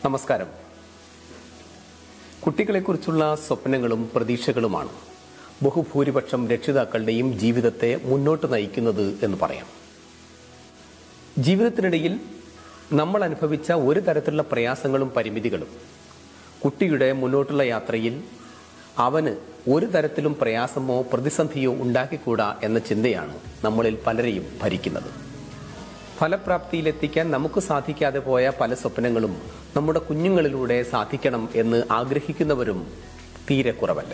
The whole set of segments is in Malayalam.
നമസ്കാരം കുട്ടികളെക്കുറിച്ചുള്ള സ്വപ്നങ്ങളും പ്രതീക്ഷകളുമാണ് ബഹുഭൂരിപക്ഷം രക്ഷിതാക്കളുടെയും ജീവിതത്തെ മുന്നോട്ട് നയിക്കുന്നത് എന്ന് പറയാം ജീവിതത്തിനിടയിൽ നമ്മൾ അനുഭവിച്ച ഒരു തരത്തിലുള്ള പ്രയാസങ്ങളും പരിമിതികളും കുട്ടിയുടെ മുന്നോട്ടുള്ള യാത്രയിൽ അവന് ഒരു തരത്തിലും പ്രയാസമോ പ്രതിസന്ധിയോ ഉണ്ടാക്കിക്കൂടാ എന്ന ചിന്തയാണ് നമ്മളിൽ പലരെയും ഭരിക്കുന്നത് ഫലപ്രാപ്തിയിലെത്തിക്കാൻ നമുക്ക് സാധിക്കാതെ പോയ പല സ്വപ്നങ്ങളും നമ്മുടെ കുഞ്ഞുങ്ങളിലൂടെ സാധിക്കണം എന്ന് ആഗ്രഹിക്കുന്നവരും തീരെ കുറവല്ല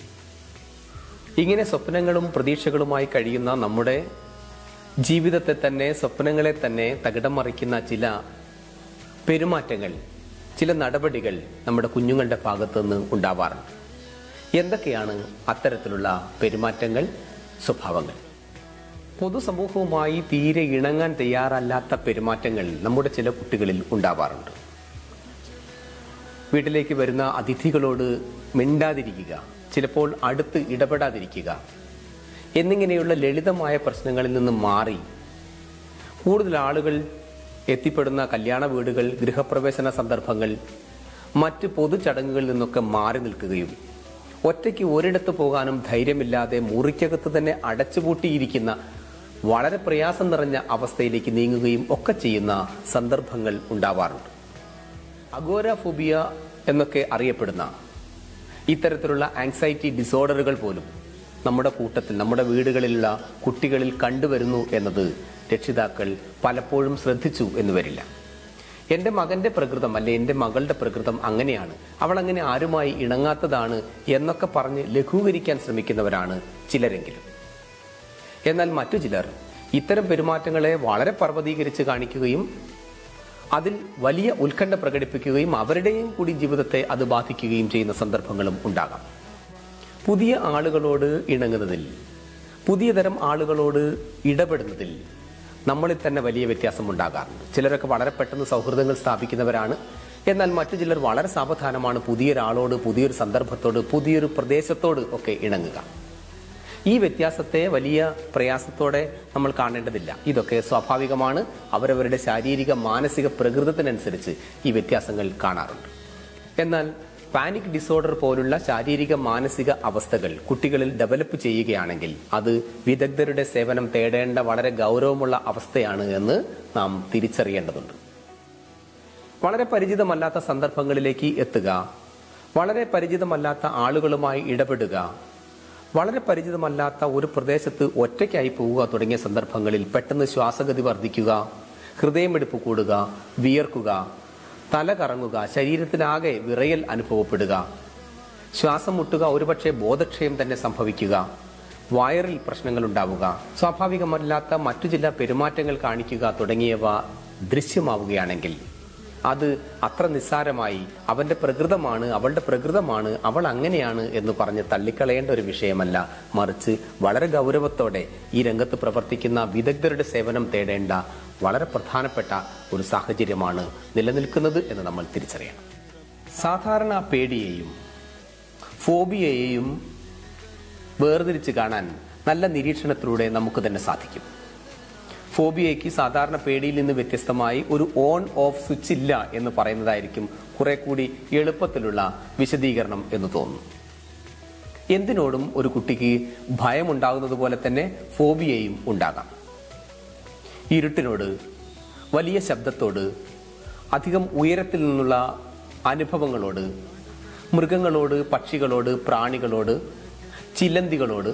ഇങ്ങനെ സ്വപ്നങ്ങളും പ്രതീക്ഷകളുമായി കഴിയുന്ന നമ്മുടെ ജീവിതത്തെ തന്നെ സ്വപ്നങ്ങളെ തന്നെ തകിടം മറിക്കുന്ന ചില പെരുമാറ്റങ്ങൾ ചില നടപടികൾ നമ്മുടെ കുഞ്ഞുങ്ങളുടെ ഭാഗത്തു നിന്ന് ഉണ്ടാവാറുണ്ട് എന്തൊക്കെയാണ് അത്തരത്തിലുള്ള പെരുമാറ്റങ്ങൾ സ്വഭാവങ്ങൾ പൊതുസമൂഹവുമായി തീരെ ഇണങ്ങാൻ തയ്യാറല്ലാത്ത പെരുമാറ്റങ്ങൾ നമ്മുടെ ചില കുട്ടികളിൽ ഉണ്ടാവാറുണ്ട് വീട്ടിലേക്ക് വരുന്ന അതിഥികളോട് മിണ്ടാതിരിക്കുക ചിലപ്പോൾ അടുത്ത് ഇടപെടാതിരിക്കുക എന്നിങ്ങനെയുള്ള ലളിതമായ പ്രശ്നങ്ങളിൽ നിന്ന് മാറി കൂടുതൽ ആളുകൾ എത്തിപ്പെടുന്ന കല്യാണ വീടുകൾ ഗൃഹപ്രവേശന സന്ദർഭങ്ങൾ മറ്റ് പൊതുചടങ്ങുകളിൽ നിന്നൊക്കെ മാറി നിൽക്കുകയും ഒറ്റയ്ക്ക് ഒരിടത്ത് പോകാനും ധൈര്യമില്ലാതെ മുറിക്കകത്ത് തന്നെ അടച്ചുപൂട്ടിയിരിക്കുന്ന വളരെ പ്രയാസം നിറഞ്ഞ അവസ്ഥയിലേക്ക് നീങ്ങുകയും ഒക്കെ ചെയ്യുന്ന സന്ദർഭങ്ങൾ ഉണ്ടാവാറുണ്ട് അഗോരാഫോബിയ എന്നൊക്കെ അറിയപ്പെടുന്ന ഇത്തരത്തിലുള്ള ആങ്സൈറ്റി ഡിസോർഡറുകൾ പോലും നമ്മുടെ കൂട്ടത്തിൽ നമ്മുടെ വീടുകളിലുള്ള കുട്ടികളിൽ കണ്ടുവരുന്നു എന്നത് രക്ഷിതാക്കൾ പലപ്പോഴും ശ്രദ്ധിച്ചു എന്ന് വരില്ല എൻ്റെ മകന്റെ പ്രകൃതം അല്ലെ എൻ്റെ മകളുടെ പ്രകൃതം അങ്ങനെയാണ് അവൾ അങ്ങനെ ആരുമായി ഇണങ്ങാത്തതാണ് എന്നൊക്കെ പറഞ്ഞ് ലഘൂകരിക്കാൻ ശ്രമിക്കുന്നവരാണ് ചിലരെങ്കിലും എന്നാൽ മറ്റു ചിലർ ഇത്തരം പെരുമാറ്റങ്ങളെ വളരെ പർവ്വതീകരിച്ച് കാണിക്കുകയും അതിൽ വലിയ ഉത്കണ്ഠ പ്രകടിപ്പിക്കുകയും അവരുടെയും കൂടി ജീവിതത്തെ അത് ബാധിക്കുകയും ചെയ്യുന്ന സന്ദർഭങ്ങളും ഉണ്ടാകാം പുതിയ ആളുകളോട് ഇണങ്ങുന്നതിൽ പുതിയ തരം ആളുകളോട് ഇടപെടുന്നതിൽ നമ്മളിൽ തന്നെ വലിയ വ്യത്യാസം ഉണ്ടാകാറുണ്ട് ചിലരൊക്കെ വളരെ പെട്ടെന്ന് സൗഹൃദങ്ങൾ സ്ഥാപിക്കുന്നവരാണ് എന്നാൽ മറ്റു ചിലർ വളരെ സാവധാനമാണ് പുതിയൊരാളോട് പുതിയൊരു സന്ദർഭത്തോട് പുതിയൊരു പ്രദേശത്തോട് ഒക്കെ ഇണങ്ങുക ഈ വ്യത്യാസത്തെ വലിയ പ്രയാസത്തോടെ നമ്മൾ കാണേണ്ടതില്ല ഇതൊക്കെ സ്വാഭാവികമാണ് അവരവരുടെ ശാരീരിക മാനസിക പ്രകൃതത്തിനനുസരിച്ച് ഈ വ്യത്യാസങ്ങൾ കാണാറുണ്ട് എന്നാൽ പാനിക് ഡിസോർഡർ പോലുള്ള ശാരീരിക മാനസിക അവസ്ഥകൾ കുട്ടികളിൽ ഡെവലപ്പ് ചെയ്യുകയാണെങ്കിൽ അത് വിദഗ്ധരുടെ സേവനം തേടേണ്ട വളരെ ഗൗരവമുള്ള അവസ്ഥയാണ് എന്ന് നാം തിരിച്ചറിയേണ്ടതുണ്ട് വളരെ പരിചിതമല്ലാത്ത സന്ദർഭങ്ങളിലേക്ക് എത്തുക വളരെ പരിചിതമല്ലാത്ത ആളുകളുമായി ഇടപെടുക വളരെ പരിചിതമല്ലാത്ത ഒരു പ്രദേശത്ത് ഒറ്റയ്ക്കായി പോവുക തുടങ്ങിയ സന്ദർഭങ്ങളിൽ പെട്ടെന്ന് ശ്വാസഗതി വർദ്ധിക്കുക ഹൃദയമിടിപ്പ് കൂടുക വിയർക്കുക തല കറങ്ങുക ശരീരത്തിനാകെ വിറയൽ അനുഭവപ്പെടുക ശ്വാസം മുട്ടുക ഒരുപക്ഷെ ബോധക്ഷയം തന്നെ സംഭവിക്കുക വയറിൽ പ്രശ്നങ്ങൾ ഉണ്ടാവുക സ്വാഭാവികമല്ലാത്ത മറ്റു ചില പെരുമാറ്റങ്ങൾ കാണിക്കുക തുടങ്ങിയവ ദൃശ്യമാവുകയാണെങ്കിൽ അത് അത്ര നിസ്സാരമായി അവന്റെ പ്രകൃതമാണ് അവളുടെ പ്രകൃതമാണ് അവൾ അങ്ങനെയാണ് എന്ന് പറഞ്ഞ് തള്ളിക്കളയേണ്ട ഒരു വിഷയമല്ല മറിച്ച് വളരെ ഗൗരവത്തോടെ ഈ രംഗത്ത് പ്രവർത്തിക്കുന്ന വിദഗ്ധരുടെ സേവനം തേടേണ്ട വളരെ പ്രധാനപ്പെട്ട ഒരു സാഹചര്യമാണ് നിലനിൽക്കുന്നത് എന്ന് നമ്മൾ തിരിച്ചറിയണം സാധാരണ പേടിയെയും ഫോബിയയെയും വേർതിരിച്ച് കാണാൻ നല്ല നിരീക്ഷണത്തിലൂടെ നമുക്ക് തന്നെ സാധിക്കും ഫോബിയയ്ക്ക് സാധാരണ പേടിയിൽ നിന്ന് വ്യത്യസ്തമായി ഒരു ഓൺ ഓഫ് സ്വിച്ച് ഇല്ല എന്ന് പറയുന്നതായിരിക്കും കുറെ കൂടി എളുപ്പത്തിലുള്ള വിശദീകരണം എന്ന് തോന്നുന്നു എന്തിനോടും ഒരു കുട്ടിക്ക് ഭയമുണ്ടാകുന്നത് പോലെ തന്നെ ഫോബിയയും ഉണ്ടാകാം ഇരുട്ടിനോട് വലിയ ശബ്ദത്തോട് അധികം ഉയരത്തിൽ നിന്നുള്ള അനുഭവങ്ങളോട് മൃഗങ്ങളോട് പക്ഷികളോട് പ്രാണികളോട് ചിലന്തികളോട്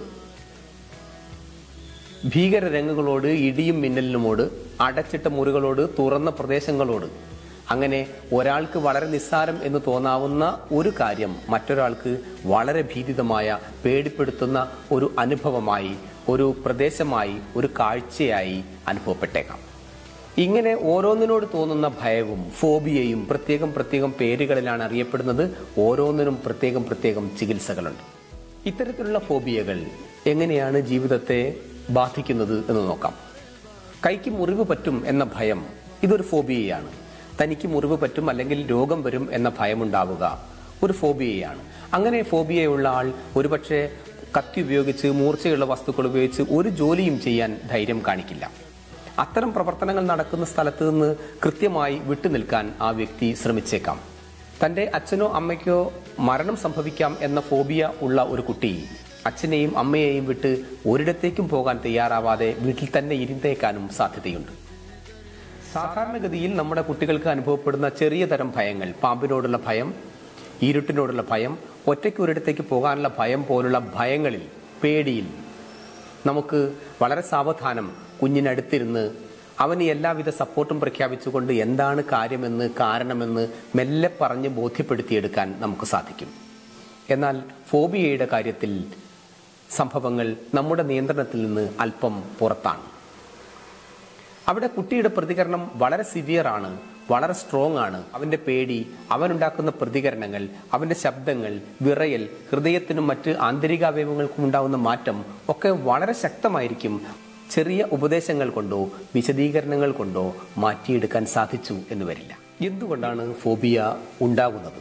ഭീകര രംഗങ്ങളോട് ഇടിയും മിന്നലിനുമോട് അടച്ചിട്ട മുറികളോട് തുറന്ന പ്രദേശങ്ങളോട് അങ്ങനെ ഒരാൾക്ക് വളരെ നിസ്സാരം എന്ന് തോന്നാവുന്ന ഒരു കാര്യം മറ്റൊരാൾക്ക് വളരെ ഭീതിതമായ പേടിപ്പെടുത്തുന്ന ഒരു അനുഭവമായി ഒരു പ്രദേശമായി ഒരു കാഴ്ചയായി അനുഭവപ്പെട്ടേക്കാം ഇങ്ങനെ ഓരോന്നിനോട് തോന്നുന്ന ഭയവും ഫോബിയയും പ്രത്യേകം പ്രത്യേകം പേരുകളിലാണ് അറിയപ്പെടുന്നത് ഓരോന്നിനും പ്രത്യേകം പ്രത്യേകം ചികിത്സകളുണ്ട് ഇത്തരത്തിലുള്ള ഫോബിയകൾ എങ്ങനെയാണ് ജീവിതത്തെ ബാധിക്കുന്നത് എന്ന് നോക്കാം കൈക്ക് മുറിവ് പറ്റും എന്ന ഭയം ഇതൊരു ഫോബിയയാണ് തനിക്ക് മുറിവ് പറ്റും അല്ലെങ്കിൽ രോഗം വരും എന്ന ഭയമുണ്ടാവുക ഒരു ഫോബിയയാണ് അങ്ങനെ ഫോബിയയുള്ള ആൾ ഒരുപക്ഷെ കത്തി ഉപയോഗിച്ച് മൂർച്ചയുള്ള വസ്തുക്കൾ ഉപയോഗിച്ച് ഒരു ജോലിയും ചെയ്യാൻ ധൈര്യം കാണിക്കില്ല അത്തരം പ്രവർത്തനങ്ങൾ നടക്കുന്ന സ്ഥലത്ത് നിന്ന് കൃത്യമായി വിട്ടുനിൽക്കാൻ ആ വ്യക്തി ശ്രമിച്ചേക്കാം തന്റെ അച്ഛനോ അമ്മയ്ക്കോ മരണം സംഭവിക്കാം എന്ന ഫോബിയ ഉള്ള ഒരു കുട്ടി അച്ഛനെയും അമ്മയെയും വിട്ട് ഒരിടത്തേക്കും പോകാൻ തയ്യാറാവാതെ വീട്ടിൽ തന്നെ ഇരുന്നേക്കാനും സാധ്യതയുണ്ട് സാധാരണഗതിയിൽ നമ്മുടെ കുട്ടികൾക്ക് അനുഭവപ്പെടുന്ന ചെറിയ തരം ഭയങ്ങൾ പാമ്പിനോടുള്ള ഭയം ഇരുട്ടിനോടുള്ള ഭയം ഒറ്റയ്ക്ക് ഒരിടത്തേക്ക് പോകാനുള്ള ഭയം പോലുള്ള ഭയങ്ങളിൽ പേടിയിൽ നമുക്ക് വളരെ സാവധാനം കുഞ്ഞിനടുത്തിരുന്ന് അവന് എല്ലാവിധ സപ്പോർട്ടും പ്രഖ്യാപിച്ചുകൊണ്ട് എന്താണ് കാര്യമെന്ന് കാരണമെന്ന് മെല്ലെ പറഞ്ഞ് ബോധ്യപ്പെടുത്തിയെടുക്കാൻ നമുക്ക് സാധിക്കും എന്നാൽ ഫോബിയയുടെ കാര്യത്തിൽ സംഭവങ്ങൾ നമ്മുടെ നിയന്ത്രണത്തിൽ നിന്ന് അല്പം പുറത്താണ് അവിടെ കുട്ടിയുടെ പ്രതികരണം വളരെ സിവിയർ ആണ് വളരെ സ്ട്രോങ് ആണ് അവന്റെ പേടി അവനുണ്ടാക്കുന്ന പ്രതികരണങ്ങൾ അവന്റെ ശബ്ദങ്ങൾ വിറയൽ ഹൃദയത്തിനും മറ്റ് ആന്തരികാവയവങ്ങൾക്കും ഉണ്ടാകുന്ന മാറ്റം ഒക്കെ വളരെ ശക്തമായിരിക്കും ചെറിയ ഉപദേശങ്ങൾ കൊണ്ടോ വിശദീകരണങ്ങൾ കൊണ്ടോ മാറ്റിയെടുക്കാൻ സാധിച്ചു എന്ന് വരില്ല എന്തുകൊണ്ടാണ് ഫോബിയ ഉണ്ടാകുന്നത്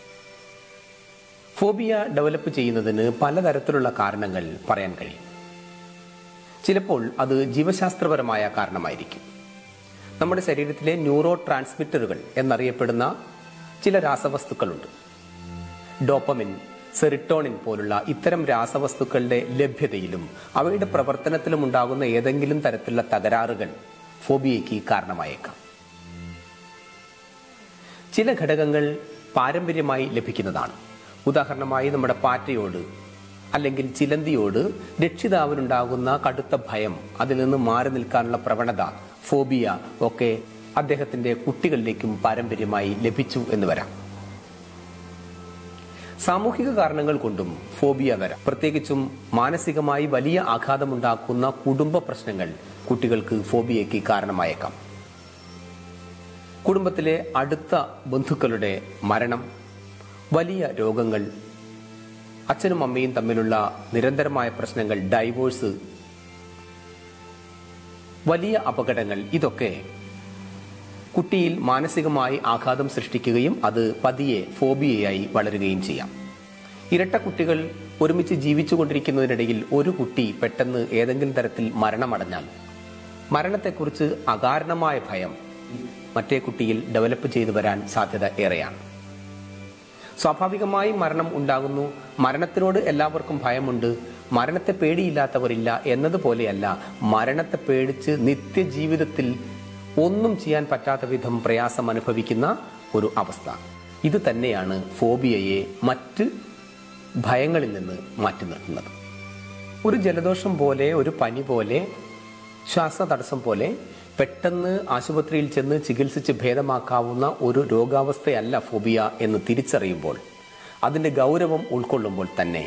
ഫോബിയ ഡെവലപ്പ് ചെയ്യുന്നതിന് പലതരത്തിലുള്ള കാരണങ്ങൾ പറയാൻ കഴിയും ചിലപ്പോൾ അത് ജീവശാസ്ത്രപരമായ കാരണമായിരിക്കും നമ്മുടെ ശരീരത്തിലെ ന്യൂറോ ട്രാൻസ്മിറ്ററുകൾ എന്നറിയപ്പെടുന്ന ചില രാസവസ്തുക്കളുണ്ട് ഡോപ്പമിൻ സെറിട്ടോണിൻ പോലുള്ള ഇത്തരം രാസവസ്തുക്കളുടെ ലഭ്യതയിലും അവയുടെ പ്രവർത്തനത്തിലും ഉണ്ടാകുന്ന ഏതെങ്കിലും തരത്തിലുള്ള തകരാറുകൾ ഫോബിയയ്ക്ക് കാരണമായേക്കാം ചില ഘടകങ്ങൾ പാരമ്പര്യമായി ലഭിക്കുന്നതാണ് ഉദാഹരണമായി നമ്മുടെ പാറ്റയോട് അല്ലെങ്കിൽ ചിലന്തിയോട് രക്ഷിതാവിനുണ്ടാകുന്ന കടുത്ത ഭയം അതിൽ നിന്ന് മാറി നിൽക്കാനുള്ള പ്രവണത ഫോബിയ ഒക്കെ അദ്ദേഹത്തിന്റെ കുട്ടികളിലേക്കും പാരമ്പര്യമായി ലഭിച്ചു എന്ന് വരാം സാമൂഹിക കാരണങ്ങൾ കൊണ്ടും ഫോബിയ വരാം പ്രത്യേകിച്ചും മാനസികമായി വലിയ ആഘാതമുണ്ടാക്കുന്ന കുടുംബ പ്രശ്നങ്ങൾ കുട്ടികൾക്ക് ഫോബിയയ്ക്ക് കാരണമായേക്കാം കുടുംബത്തിലെ അടുത്ത ബന്ധുക്കളുടെ മരണം വലിയ രോഗങ്ങൾ അച്ഛനും അമ്മയും തമ്മിലുള്ള നിരന്തരമായ പ്രശ്നങ്ങൾ ഡൈവോഴ്സ് വലിയ അപകടങ്ങൾ ഇതൊക്കെ കുട്ടിയിൽ മാനസികമായി ആഘാതം സൃഷ്ടിക്കുകയും അത് പതിയെ ഫോബിയയായി വളരുകയും ചെയ്യാം ഇരട്ട കുട്ടികൾ ഒരുമിച്ച് ജീവിച്ചുകൊണ്ടിരിക്കുന്നതിനിടയിൽ ഒരു കുട്ടി പെട്ടെന്ന് ഏതെങ്കിലും തരത്തിൽ മരണമടഞ്ഞാൽ മരണത്തെക്കുറിച്ച് അകാരണമായ ഭയം മറ്റേ കുട്ടിയിൽ ഡെവലപ്പ് ചെയ്തു വരാൻ സാധ്യത ഏറെയാണ് സ്വാഭാവികമായി മരണം ഉണ്ടാകുന്നു മരണത്തിനോട് എല്ലാവർക്കും ഭയമുണ്ട് മരണത്തെ പേടിയില്ലാത്തവരില്ല എന്നതുപോലെയല്ല മരണത്തെ പേടിച്ച് നിത്യജീവിതത്തിൽ ഒന്നും ചെയ്യാൻ പറ്റാത്ത വിധം പ്രയാസം അനുഭവിക്കുന്ന ഒരു അവസ്ഥ ഇത് തന്നെയാണ് ഫോബിയയെ മറ്റ് ഭയങ്ങളിൽ നിന്ന് മാറ്റി നിർത്തുന്നത് ഒരു ജലദോഷം പോലെ ഒരു പനി പോലെ ശ്വാസതടസ്സം പോലെ പെട്ടെന്ന് ആശുപത്രിയിൽ ചെന്ന് ചികിത്സിച്ച് ഭേദമാക്കാവുന്ന ഒരു രോഗാവസ്ഥയല്ല ഫോബിയ എന്ന് തിരിച്ചറിയുമ്പോൾ അതിന്റെ ഗൗരവം ഉൾക്കൊള്ളുമ്പോൾ തന്നെ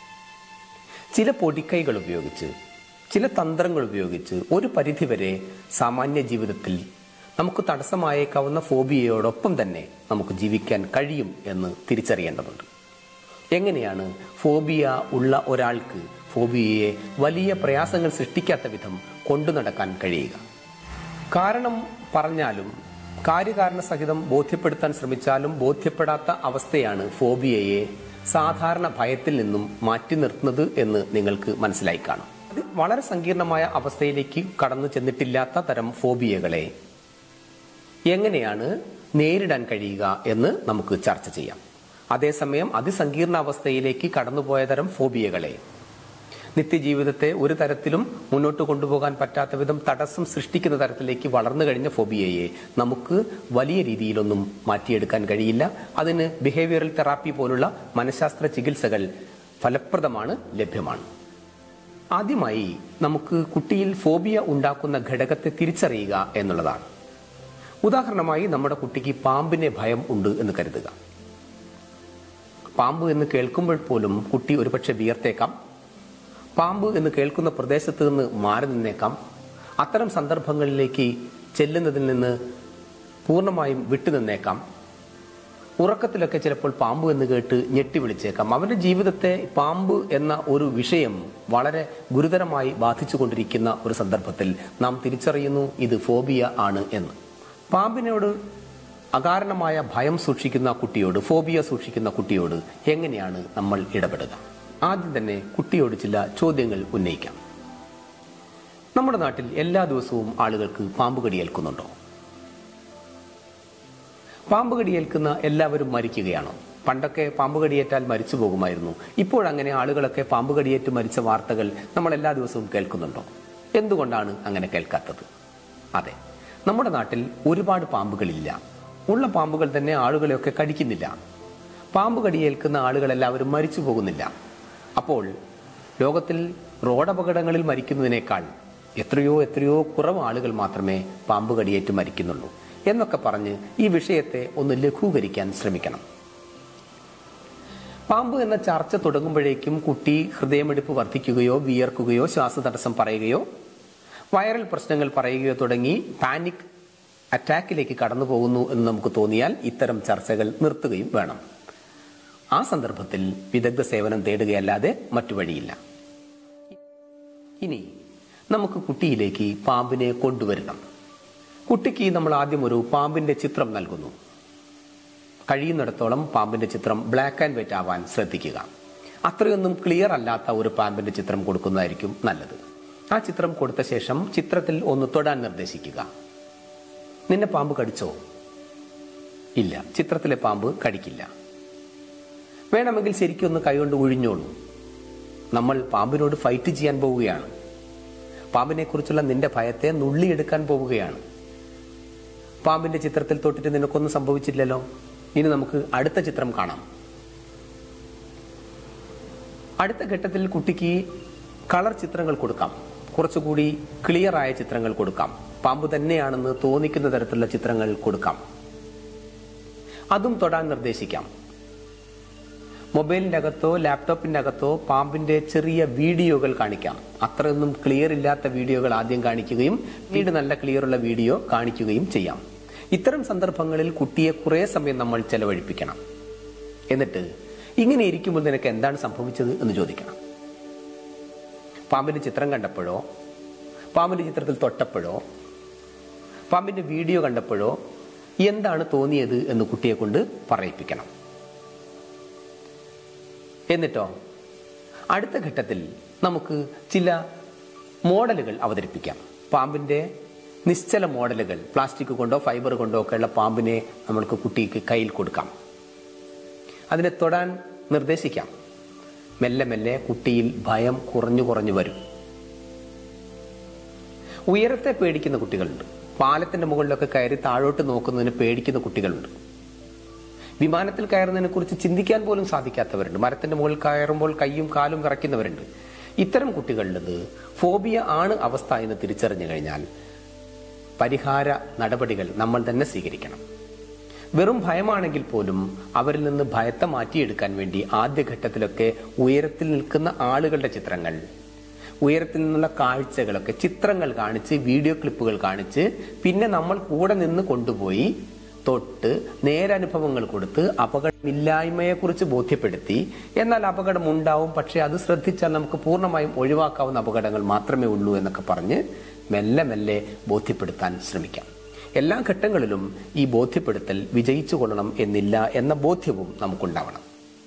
ചില പൊടിക്കൈകൾ ഉപയോഗിച്ച് ചില തന്ത്രങ്ങൾ ഉപയോഗിച്ച് ഒരു പരിധിവരെ സാമാന്യ ജീവിതത്തിൽ നമുക്ക് തടസ്സമായേക്കാവുന്ന ഫോബിയയോടൊപ്പം തന്നെ നമുക്ക് ജീവിക്കാൻ കഴിയും എന്ന് തിരിച്ചറിയേണ്ടതുണ്ട് എങ്ങനെയാണ് ഫോബിയ ഉള്ള ഒരാൾക്ക് ഫോബിയയെ വലിയ പ്രയാസങ്ങൾ സൃഷ്ടിക്കാത്ത വിധം കൊണ്ടു നടക്കാൻ കഴിയുക കാരണം പറഞ്ഞാലും കാര്യകാരണ സഹിതം ബോധ്യപ്പെടുത്താൻ ശ്രമിച്ചാലും ബോധ്യപ്പെടാത്ത അവസ്ഥയാണ് ഫോബിയയെ സാധാരണ ഭയത്തിൽ നിന്നും മാറ്റി നിർത്തുന്നത് എന്ന് നിങ്ങൾക്ക് മനസ്സിലായി കാണും അത് വളരെ സങ്കീർണമായ അവസ്ഥയിലേക്ക് കടന്നു ചെന്നിട്ടില്ലാത്ത തരം ഫോബിയകളെ എങ്ങനെയാണ് നേരിടാൻ കഴിയുക എന്ന് നമുക്ക് ചർച്ച ചെയ്യാം അതേസമയം അതിസങ്കീർണ അവസ്ഥയിലേക്ക് കടന്നുപോയ തരം ഫോബിയകളെ നിത്യജീവിതത്തെ ഒരു തരത്തിലും മുന്നോട്ട് കൊണ്ടുപോകാൻ പറ്റാത്ത വിധം തടസ്സം സൃഷ്ടിക്കുന്ന തരത്തിലേക്ക് വളർന്നു കഴിഞ്ഞ ഫോബിയയെ നമുക്ക് വലിയ രീതിയിലൊന്നും മാറ്റിയെടുക്കാൻ കഴിയില്ല അതിന് ബിഹേവിയറൽ തെറാപ്പി പോലുള്ള മനഃശാസ്ത്ര ചികിത്സകൾ ഫലപ്രദമാണ് ലഭ്യമാണ് ആദ്യമായി നമുക്ക് കുട്ടിയിൽ ഫോബിയ ഉണ്ടാക്കുന്ന ഘടകത്തെ തിരിച്ചറിയുക എന്നുള്ളതാണ് ഉദാഹരണമായി നമ്മുടെ കുട്ടിക്ക് പാമ്പിനെ ഭയം ഉണ്ട് എന്ന് കരുതുക പാമ്പ് എന്ന് കേൾക്കുമ്പോൾ പോലും കുട്ടി ഒരുപക്ഷെ വിയർത്തേക്കാം പാമ്പ് എന്ന് കേൾക്കുന്ന പ്രദേശത്ത് നിന്ന് മാറി നിന്നേക്കാം അത്തരം സന്ദർഭങ്ങളിലേക്ക് ചെല്ലുന്നതിൽ നിന്ന് പൂർണ്ണമായും വിട്ടുനിന്നേക്കാം ഉറക്കത്തിലൊക്കെ ചിലപ്പോൾ പാമ്പ് എന്ന് കേട്ട് ഞെട്ടി വിളിച്ചേക്കാം അവന്റെ ജീവിതത്തെ പാമ്പ് എന്ന ഒരു വിഷയം വളരെ ഗുരുതരമായി ബാധിച്ചുകൊണ്ടിരിക്കുന്ന ഒരു സന്ദർഭത്തിൽ നാം തിരിച്ചറിയുന്നു ഇത് ഫോബിയ ആണ് എന്ന് പാമ്പിനോട് അകാരണമായ ഭയം സൂക്ഷിക്കുന്ന കുട്ടിയോട് ഫോബിയ സൂക്ഷിക്കുന്ന കുട്ടിയോട് എങ്ങനെയാണ് നമ്മൾ ഇടപെടുക ആദ്യം തന്നെ കുട്ടിയോട് ചില ചോദ്യങ്ങൾ ഉന്നയിക്കാം നമ്മുടെ നാട്ടിൽ എല്ലാ ദിവസവും ആളുകൾക്ക് പാമ്പ് കടിയേൽക്കുന്നുണ്ടോ പാമ്പ് കടിയേൽക്കുന്ന എല്ലാവരും മരിക്കുകയാണോ പണ്ടൊക്കെ പാമ്പ് കടിയേറ്റാൽ മരിച്ചു പോകുമായിരുന്നു ഇപ്പോഴങ്ങനെ ആളുകളൊക്കെ പാമ്പ് കടിയേറ്റ് മരിച്ച വാർത്തകൾ നമ്മൾ എല്ലാ ദിവസവും കേൾക്കുന്നുണ്ടോ എന്തുകൊണ്ടാണ് അങ്ങനെ കേൾക്കാത്തത് അതെ നമ്മുടെ നാട്ടിൽ ഒരുപാട് പാമ്പുകളില്ല ഉള്ള പാമ്പുകൾ തന്നെ ആളുകളെയൊക്കെ കടിക്കുന്നില്ല പാമ്പ് കടിയേൽക്കുന്ന ആളുകൾ എല്ലാവരും മരിച്ചു പോകുന്നില്ല അപ്പോൾ ലോകത്തിൽ റോഡപകടങ്ങളിൽ മരിക്കുന്നതിനേക്കാൾ എത്രയോ എത്രയോ കുറവ് ആളുകൾ മാത്രമേ പാമ്പ് കടിയേറ്റ് മരിക്കുന്നുള്ളൂ എന്നൊക്കെ പറഞ്ഞ് ഈ വിഷയത്തെ ഒന്ന് ലഘൂകരിക്കാൻ ശ്രമിക്കണം പാമ്പ് എന്ന ചർച്ച തുടങ്ങുമ്പോഴേക്കും കുട്ടി ഹൃദയമിടിപ്പ് വർദ്ധിക്കുകയോ വിയർക്കുകയോ ശ്വാസതടസ്സം പറയുകയോ വൈറൽ പ്രശ്നങ്ങൾ പറയുകയോ തുടങ്ങി പാനിക് അറ്റാക്കിലേക്ക് കടന്നു പോകുന്നു എന്ന് നമുക്ക് തോന്നിയാൽ ഇത്തരം ചർച്ചകൾ നിർത്തുകയും വേണം ആ സന്ദർഭത്തിൽ വിദഗ്ധ സേവനം തേടുകയല്ലാതെ മറ്റു വഴിയില്ല ഇനി നമുക്ക് കുട്ടിയിലേക്ക് പാമ്പിനെ കൊണ്ടുവരണം കുട്ടിക്ക് നമ്മൾ ആദ്യം ഒരു പാമ്പിന്റെ ചിത്രം നൽകുന്നു കഴിയുന്നിടത്തോളം പാമ്പിന്റെ ചിത്രം ബ്ലാക്ക് ആൻഡ് വൈറ്റ് ആവാൻ ശ്രദ്ധിക്കുക അത്രയൊന്നും ക്ലിയർ അല്ലാത്ത ഒരു പാമ്പിന്റെ ചിത്രം കൊടുക്കുന്നതായിരിക്കും നല്ലത് ആ ചിത്രം കൊടുത്ത ശേഷം ചിത്രത്തിൽ ഒന്ന് തൊടാൻ നിർദ്ദേശിക്കുക നിന്നെ പാമ്പ് കടിച്ചോ ഇല്ല ചിത്രത്തിലെ പാമ്പ് കടിക്കില്ല വേണമെങ്കിൽ ശരിക്കൊന്ന് കൈകൊണ്ട് ഒഴിഞ്ഞോളൂ നമ്മൾ പാമ്പിനോട് ഫൈറ്റ് ചെയ്യാൻ പോവുകയാണ് പാമ്പിനെ കുറിച്ചുള്ള നിന്റെ ഭയത്തെ നുള്ളിയെടുക്കാൻ പോവുകയാണ് പാമ്പിന്റെ ചിത്രത്തിൽ തൊട്ടിട്ട് നിനക്കൊന്നും സംഭവിച്ചില്ലല്ലോ ഇനി നമുക്ക് അടുത്ത ചിത്രം കാണാം അടുത്ത ഘട്ടത്തിൽ കുട്ടിക്ക് കളർ ചിത്രങ്ങൾ കൊടുക്കാം കുറച്ചുകൂടി ക്ലിയർ ആയ ചിത്രങ്ങൾ കൊടുക്കാം പാമ്പ് തന്നെയാണെന്ന് തോന്നിക്കുന്ന തരത്തിലുള്ള ചിത്രങ്ങൾ കൊടുക്കാം അതും തൊടാൻ നിർദ്ദേശിക്കാം മൊബൈലിന്റെ അകത്തോ ലാപ്ടോപ്പിന്റെ അകത്തോ പാമ്പിന്റെ ചെറിയ വീഡിയോകൾ കാണിക്കാം അത്രയൊന്നും ക്ലിയർ ഇല്ലാത്ത വീഡിയോകൾ ആദ്യം കാണിക്കുകയും പിന്നീട് നല്ല ക്ലിയർ ഉള്ള വീഡിയോ കാണിക്കുകയും ചെയ്യാം ഇത്തരം സന്ദർഭങ്ങളിൽ കുട്ടിയെ കുറെ സമയം നമ്മൾ ചെലവഴിപ്പിക്കണം എന്നിട്ട് ഇങ്ങനെ ഇരിക്കുമ്പോൾ നിനക്ക് എന്താണ് സംഭവിച്ചത് എന്ന് ചോദിക്കണം പാമ്പിന്റെ ചിത്രം കണ്ടപ്പോഴോ പാമ്പിന്റെ ചിത്രത്തിൽ തൊട്ടപ്പോഴോ പാമ്പിന്റെ വീഡിയോ കണ്ടപ്പോഴോ എന്താണ് തോന്നിയത് എന്ന് കുട്ടിയെ കൊണ്ട് പറയിപ്പിക്കണം എന്നിട്ടോ അടുത്ത ഘട്ടത്തിൽ നമുക്ക് ചില മോഡലുകൾ അവതരിപ്പിക്കാം പാമ്പിന്റെ നിശ്ചല മോഡലുകൾ പ്ലാസ്റ്റിക് കൊണ്ടോ ഫൈബർ കൊണ്ടോ ഒക്കെയുള്ള പാമ്പിനെ നമ്മൾക്ക് കുട്ടിക്ക് കയ്യിൽ കൊടുക്കാം അതിനെ തൊടാൻ നിർദ്ദേശിക്കാം മെല്ലെ മെല്ലെ കുട്ടിയിൽ ഭയം കുറഞ്ഞു കുറഞ്ഞു വരും ഉയരത്തെ പേടിക്കുന്ന കുട്ടികളുണ്ട് പാലത്തിന്റെ മുകളിലൊക്കെ കയറി താഴോട്ട് നോക്കുന്നതിന് പേടിക്കുന്ന കുട്ടികളുണ്ട് വിമാനത്തിൽ കയറുന്നതിനെ കുറിച്ച് ചിന്തിക്കാൻ പോലും സാധിക്കാത്തവരുണ്ട് മരത്തിന്റെ മുകളിൽ കയറുമ്പോൾ കൈയും കാലും കറയ്ക്കുന്നവരുണ്ട് ഇത്തരം കുട്ടികളുടേത് ഫോബിയ ആണ് അവസ്ഥ എന്ന് തിരിച്ചറിഞ്ഞു കഴിഞ്ഞാൽ പരിഹാര നടപടികൾ നമ്മൾ തന്നെ സ്വീകരിക്കണം വെറും ഭയമാണെങ്കിൽ പോലും അവരിൽ നിന്ന് ഭയത്തെ മാറ്റിയെടുക്കാൻ വേണ്ടി ആദ്യഘട്ടത്തിലൊക്കെ ഉയരത്തിൽ നിൽക്കുന്ന ആളുകളുടെ ചിത്രങ്ങൾ ഉയരത്തിൽ നിന്നുള്ള കാഴ്ചകളൊക്കെ ചിത്രങ്ങൾ കാണിച്ച് വീഡിയോ ക്ലിപ്പുകൾ കാണിച്ച് പിന്നെ നമ്മൾ കൂടെ നിന്ന് കൊണ്ടുപോയി തൊട്ട് നേരനുഭവങ്ങൾ കൊടുത്ത് അപകടമില്ലായ്മയെക്കുറിച്ച് ബോധ്യപ്പെടുത്തി എന്നാൽ അപകടം ഉണ്ടാവും പക്ഷേ അത് ശ്രദ്ധിച്ചാൽ നമുക്ക് പൂർണ്ണമായും ഒഴിവാക്കാവുന്ന അപകടങ്ങൾ മാത്രമേ ഉള്ളൂ എന്നൊക്കെ പറഞ്ഞ് മെല്ലെ മെല്ലെ ബോധ്യപ്പെടുത്താൻ ശ്രമിക്കാം എല്ലാ ഘട്ടങ്ങളിലും ഈ ബോധ്യപ്പെടുത്തൽ വിജയിച്ചു കൊള്ളണം എന്നില്ല എന്ന ബോധ്യവും നമുക്കുണ്ടാവണം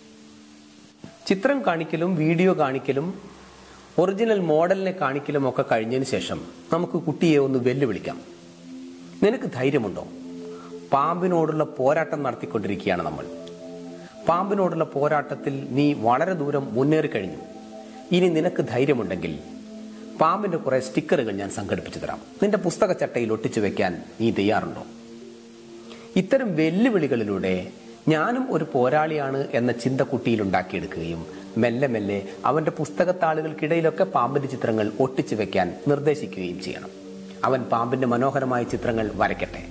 ചിത്രം കാണിക്കലും വീഡിയോ കാണിക്കലും ഒറിജിനൽ മോഡലിനെ കാണിക്കലും ഒക്കെ കഴിഞ്ഞതിന് ശേഷം നമുക്ക് കുട്ടിയെ ഒന്ന് വെല്ലുവിളിക്കാം നിനക്ക് ധൈര്യമുണ്ടോ പാമ്പിനോടുള്ള പോരാട്ടം നടത്തിക്കൊണ്ടിരിക്കുകയാണ് നമ്മൾ പാമ്പിനോടുള്ള പോരാട്ടത്തിൽ നീ വളരെ ദൂരം മുന്നേറി കഴിഞ്ഞു ഇനി നിനക്ക് ധൈര്യമുണ്ടെങ്കിൽ പാമ്പിന്റെ കുറെ സ്റ്റിക്കറുകൾ ഞാൻ സംഘടിപ്പിച്ചു തരാം നിന്റെ പുസ്തക ചട്ടയിൽ ഒട്ടിച്ചു വെക്കാൻ നീ തയ്യാറുണ്ടോ ഇത്തരം വെല്ലുവിളികളിലൂടെ ഞാനും ഒരു പോരാളിയാണ് എന്ന ചിന്ത കുട്ടിയിൽ ഉണ്ടാക്കിയെടുക്കുകയും മെല്ലെ മെല്ലെ അവന്റെ പുസ്തകത്താളുകൾക്കിടയിലൊക്കെ പാമ്പിന്റെ ചിത്രങ്ങൾ ഒട്ടിച്ചു വെക്കാൻ നിർദ്ദേശിക്കുകയും ചെയ്യണം അവൻ പാമ്പിന്റെ മനോഹരമായ ചിത്രങ്ങൾ വരയ്ക്കട്ടെ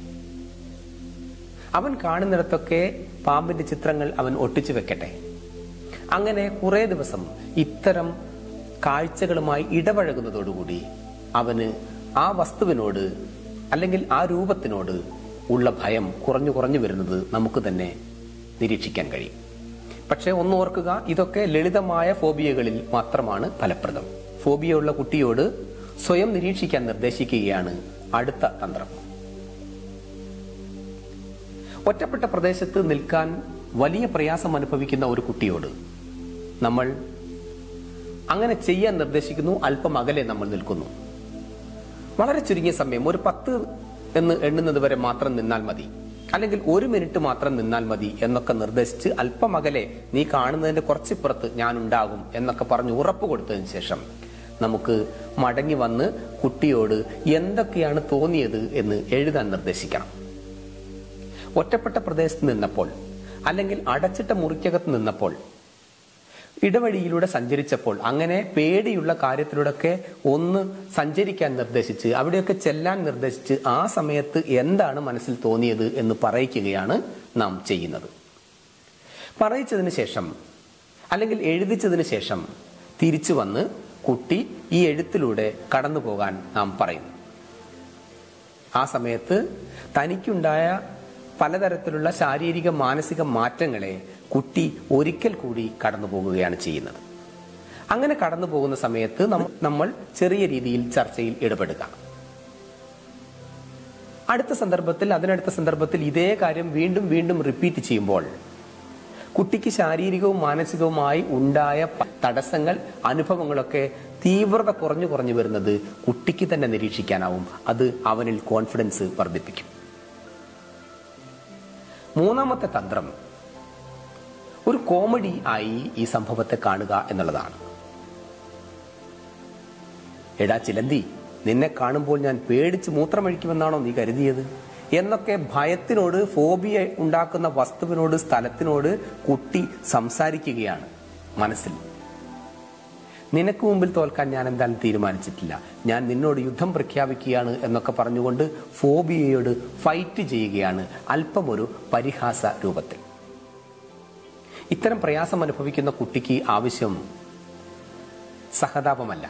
അവൻ കാണുന്നിടത്തൊക്കെ പാമ്പിന്റെ ചിത്രങ്ങൾ അവൻ ഒട്ടിച്ചു വെക്കട്ടെ അങ്ങനെ കുറേ ദിവസം ഇത്തരം കാഴ്ചകളുമായി ഇടപഴകുന്നതോടുകൂടി അവന് ആ വസ്തുവിനോട് അല്ലെങ്കിൽ ആ രൂപത്തിനോട് ഉള്ള ഭയം കുറഞ്ഞു കുറഞ്ഞു വരുന്നത് നമുക്ക് തന്നെ നിരീക്ഷിക്കാൻ കഴിയും പക്ഷേ ഒന്ന് ഓർക്കുക ഇതൊക്കെ ലളിതമായ ഫോബിയകളിൽ മാത്രമാണ് ഫലപ്രദം ഫോബിയ ഉള്ള കുട്ടിയോട് സ്വയം നിരീക്ഷിക്കാൻ നിർദ്ദേശിക്കുകയാണ് അടുത്ത തന്ത്രം ഒറ്റപ്പെട്ട പ്രദേശത്ത് നിൽക്കാൻ വലിയ പ്രയാസം അനുഭവിക്കുന്ന ഒരു കുട്ടിയോട് നമ്മൾ അങ്ങനെ ചെയ്യാൻ നിർദ്ദേശിക്കുന്നു അല്പം അകലെ നമ്മൾ നിൽക്കുന്നു വളരെ ചുരുങ്ങിയ സമയം ഒരു പത്ത് എന്ന് എണ്ണുന്നത് വരെ മാത്രം നിന്നാൽ മതി അല്ലെങ്കിൽ ഒരു മിനിറ്റ് മാത്രം നിന്നാൽ മതി എന്നൊക്കെ നിർദ്ദേശിച്ച് അല്പം അകലെ നീ കാണുന്നതിന്റെ കുറച്ചിപ്പുറത്ത് ഞാൻ ഉണ്ടാകും എന്നൊക്കെ പറഞ്ഞ് ഉറപ്പ് കൊടുത്തതിന് ശേഷം നമുക്ക് മടങ്ങി വന്ന് കുട്ടിയോട് എന്തൊക്കെയാണ് തോന്നിയത് എന്ന് എഴുതാൻ നിർദ്ദേശിക്കണം ഒറ്റപ്പെട്ട പ്രദേശത്ത് നിന്നപ്പോൾ അല്ലെങ്കിൽ അടച്ചിട്ട മുറിക്കകത്ത് നിന്നപ്പോൾ ഇടവഴിയിലൂടെ സഞ്ചരിച്ചപ്പോൾ അങ്ങനെ പേടിയുള്ള കാര്യത്തിലൂടെയൊക്കെ ഒന്ന് സഞ്ചരിക്കാൻ നിർദ്ദേശിച്ച് അവിടെയൊക്കെ ചെല്ലാൻ നിർദ്ദേശിച്ച് ആ സമയത്ത് എന്താണ് മനസ്സിൽ തോന്നിയത് എന്ന് പറയിക്കുകയാണ് നാം ചെയ്യുന്നത് പറയിച്ചതിന് ശേഷം അല്ലെങ്കിൽ എഴുതിച്ചതിന് ശേഷം തിരിച്ചു വന്ന് കുട്ടി ഈ എഴുത്തിലൂടെ കടന്നു പോകാൻ നാം പറയുന്നു ആ സമയത്ത് തനിക്കുണ്ടായ പലതരത്തിലുള്ള ശാരീരിക മാനസിക മാറ്റങ്ങളെ കുട്ടി ഒരിക്കൽ കൂടി കടന്നു പോകുകയാണ് ചെയ്യുന്നത് അങ്ങനെ കടന്നു പോകുന്ന സമയത്ത് നമ്മ- നമ്മൾ ചെറിയ രീതിയിൽ ചർച്ചയിൽ ഇടപെടുക അടുത്ത സന്ദർഭത്തിൽ അതിനടുത്ത സന്ദർഭത്തിൽ ഇതേ കാര്യം വീണ്ടും വീണ്ടും റിപ്പീറ്റ് ചെയ്യുമ്പോൾ കുട്ടിക്ക് ശാരീരികവും മാനസികവുമായി ഉണ്ടായ പ- തടസ്സങ്ങൾ അനുഭവങ്ങളൊക്കെ തീവ്രത കുറഞ്ഞു കുറഞ്ഞു വരുന്നത് കുട്ടിക്ക് തന്നെ നിരീക്ഷിക്കാനാവും അത് അവനിൽ കോൺഫിഡൻസ് വർദ്ധിപ്പിക്കും മൂന്നാമത്തെ തന്ത്രം ഒരു കോമഡി ആയി ഈ സംഭവത്തെ കാണുക എന്നുള്ളതാണ് എടാ ചിലന്തി നിന്നെ കാണുമ്പോൾ ഞാൻ പേടിച്ച് മൂത്രമഴിക്കുമെന്നാണോ നീ കരുതിയത് എന്നൊക്കെ ഭയത്തിനോട് ഫോബിയ ഉണ്ടാക്കുന്ന വസ്തുവിനോട് സ്ഥലത്തിനോട് കുട്ടി സംസാരിക്കുകയാണ് മനസ്സിൽ നിനക്ക് മുമ്പിൽ തോൽക്കാൻ ഞാൻ എന്തായാലും തീരുമാനിച്ചിട്ടില്ല ഞാൻ നിന്നോട് യുദ്ധം പ്രഖ്യാപിക്കുകയാണ് എന്നൊക്കെ പറഞ്ഞുകൊണ്ട് ഫോബിയയോട് ഫൈറ്റ് ചെയ്യുകയാണ് അല്പം ഒരു പരിഹാസ രൂപത്തിൽ ഇത്തരം പ്രയാസം അനുഭവിക്കുന്ന കുട്ടിക്ക് ആവശ്യം സഹതാപമല്ല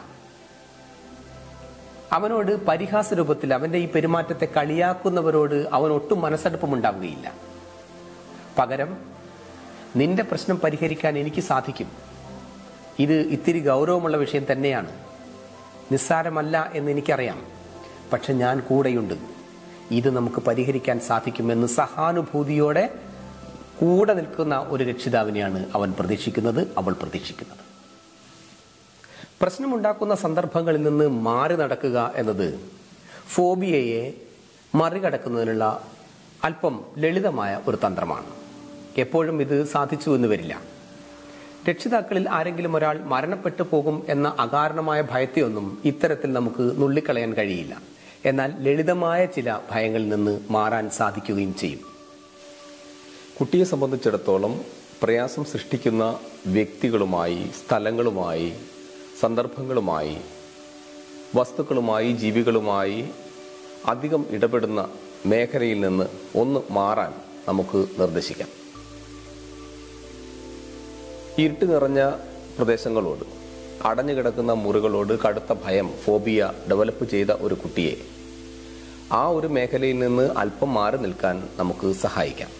അവനോട് പരിഹാസ രൂപത്തിൽ അവന്റെ ഈ പെരുമാറ്റത്തെ കളിയാക്കുന്നവരോട് അവൻ ഒട്ടും മനസ്സടുപ്പമുണ്ടാവുകയില്ല പകരം നിന്റെ പ്രശ്നം പരിഹരിക്കാൻ എനിക്ക് സാധിക്കും ഇത് ഇത്തിരി ഗൗരവമുള്ള വിഷയം തന്നെയാണ് നിസ്സാരമല്ല എന്ന് എനിക്കറിയാം പക്ഷെ ഞാൻ കൂടെയുണ്ട് ഇത് നമുക്ക് പരിഹരിക്കാൻ സാധിക്കുമെന്ന് സഹാനുഭൂതിയോടെ കൂടെ നിൽക്കുന്ന ഒരു രക്ഷിതാവിനെയാണ് അവൻ പ്രതീക്ഷിക്കുന്നത് അവൾ പ്രതീക്ഷിക്കുന്നത് പ്രശ്നമുണ്ടാക്കുന്ന സന്ദർഭങ്ങളിൽ നിന്ന് മാറി നടക്കുക എന്നത് ഫോബിയയെ മറികടക്കുന്നതിനുള്ള അല്പം ലളിതമായ ഒരു തന്ത്രമാണ് എപ്പോഴും ഇത് സാധിച്ചു എന്ന് വരില്ല രക്ഷിതാക്കളിൽ ആരെങ്കിലും ഒരാൾ മരണപ്പെട്ടു പോകും എന്ന അകാരണമായ ഭയത്തെയൊന്നും ഇത്തരത്തിൽ നമുക്ക് നുള്ളിക്കളയാൻ കഴിയില്ല എന്നാൽ ലളിതമായ ചില ഭയങ്ങളിൽ നിന്ന് മാറാൻ സാധിക്കുകയും ചെയ്യും കുട്ടിയെ സംബന്ധിച്ചിടത്തോളം പ്രയാസം സൃഷ്ടിക്കുന്ന വ്യക്തികളുമായി സ്ഥലങ്ങളുമായി സന്ദർഭങ്ങളുമായി വസ്തുക്കളുമായി ജീവികളുമായി അധികം ഇടപെടുന്ന മേഖലയിൽ നിന്ന് ഒന്ന് മാറാൻ നമുക്ക് നിർദ്ദേശിക്കാം ഇരുട്ട് നിറഞ്ഞ പ്രദേശങ്ങളോട് അടഞ്ഞു കിടക്കുന്ന മുറികളോട് കടുത്ത ഭയം ഫോബിയ ഡെവലപ്പ് ചെയ്ത ഒരു കുട്ടിയെ ആ ഒരു മേഖലയിൽ നിന്ന് അല്പം മാറി നിൽക്കാൻ നമുക്ക് സഹായിക്കാം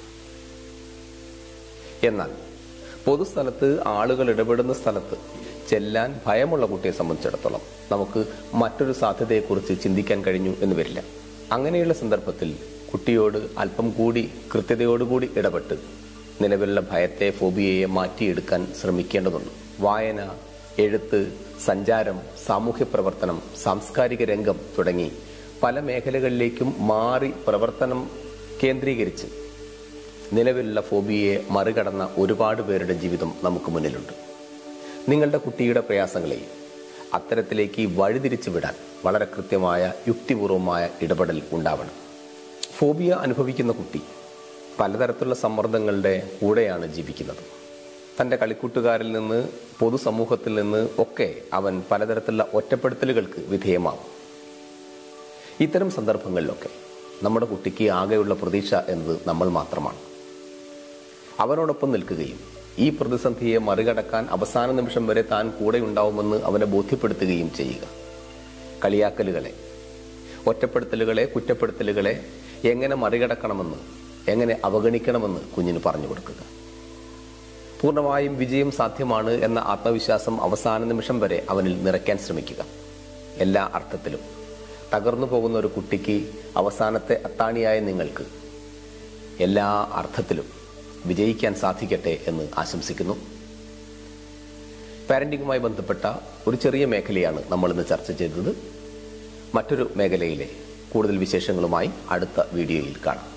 എന്നാൽ പൊതുസ്ഥലത്ത് ആളുകൾ ഇടപെടുന്ന സ്ഥലത്ത് ചെല്ലാൻ ഭയമുള്ള കുട്ടിയെ സംബന്ധിച്ചിടത്തോളം നമുക്ക് മറ്റൊരു സാധ്യതയെക്കുറിച്ച് ചിന്തിക്കാൻ കഴിഞ്ഞു എന്ന് വരില്ല അങ്ങനെയുള്ള സന്ദർഭത്തിൽ കുട്ടിയോട് അല്പം കൂടി കൃത്യതയോടുകൂടി ഇടപെട്ട് നിലവിലുള്ള ഭയത്തെ ഫോബിയയെ മാറ്റിയെടുക്കാൻ ശ്രമിക്കേണ്ടതുണ്ട് വായന എഴുത്ത് സഞ്ചാരം സാമൂഹ്യ പ്രവർത്തനം സാംസ്കാരിക രംഗം തുടങ്ങി പല മേഖലകളിലേക്കും മാറി പ്രവർത്തനം കേന്ദ്രീകരിച്ച് നിലവിലുള്ള ഫോബിയയെ മറികടന്ന ഒരുപാട് പേരുടെ ജീവിതം നമുക്ക് മുന്നിലുണ്ട് നിങ്ങളുടെ കുട്ടിയുടെ പ്രയാസങ്ങളെയും അത്തരത്തിലേക്ക് വഴിതിരിച്ചു വിടാൻ വളരെ കൃത്യമായ യുക്തിപൂർവമായ ഇടപെടൽ ഉണ്ടാവണം ഫോബിയ അനുഭവിക്കുന്ന കുട്ടി പലതരത്തിലുള്ള സമ്മർദ്ദങ്ങളുടെ കൂടെയാണ് ജീവിക്കുന്നത് തൻ്റെ കളിക്കൂട്ടുകാരിൽ നിന്ന് പൊതുസമൂഹത്തിൽ നിന്ന് ഒക്കെ അവൻ പലതരത്തിലുള്ള ഒറ്റപ്പെടുത്തലുകൾക്ക് വിധേയമാവും ഇത്തരം സന്ദർഭങ്ങളിലൊക്കെ നമ്മുടെ കുട്ടിക്ക് ആകെയുള്ള പ്രതീക്ഷ എന്നത് നമ്മൾ മാത്രമാണ് അവനോടൊപ്പം നിൽക്കുകയും ഈ പ്രതിസന്ധിയെ മറികടക്കാൻ അവസാന നിമിഷം വരെ താൻ കൂടെ ഉണ്ടാവുമെന്ന് അവനെ ബോധ്യപ്പെടുത്തുകയും ചെയ്യുക കളിയാക്കലുകളെ ഒറ്റപ്പെടുത്തലുകളെ കുറ്റപ്പെടുത്തലുകളെ എങ്ങനെ മറികടക്കണമെന്ന് എങ്ങനെ അവഗണിക്കണമെന്ന് കുഞ്ഞിന് പറഞ്ഞു കൊടുക്കുക പൂർണ്ണമായും വിജയം സാധ്യമാണ് എന്ന ആത്മവിശ്വാസം അവസാന നിമിഷം വരെ അവനിൽ നിറയ്ക്കാൻ ശ്രമിക്കുക എല്ലാ അർത്ഥത്തിലും തകർന്നു പോകുന്ന ഒരു കുട്ടിക്ക് അവസാനത്തെ അത്താണിയായ നിങ്ങൾക്ക് എല്ലാ അർത്ഥത്തിലും വിജയിക്കാൻ സാധിക്കട്ടെ എന്ന് ആശംസിക്കുന്നു പാരന്റിങ്ങുമായി ബന്ധപ്പെട്ട ഒരു ചെറിയ മേഖലയാണ് നമ്മൾ ഇന്ന് ചർച്ച ചെയ്തത് മറ്റൊരു മേഖലയിലെ കൂടുതൽ വിശേഷങ്ങളുമായി അടുത്ത വീഡിയോയിൽ കാണാം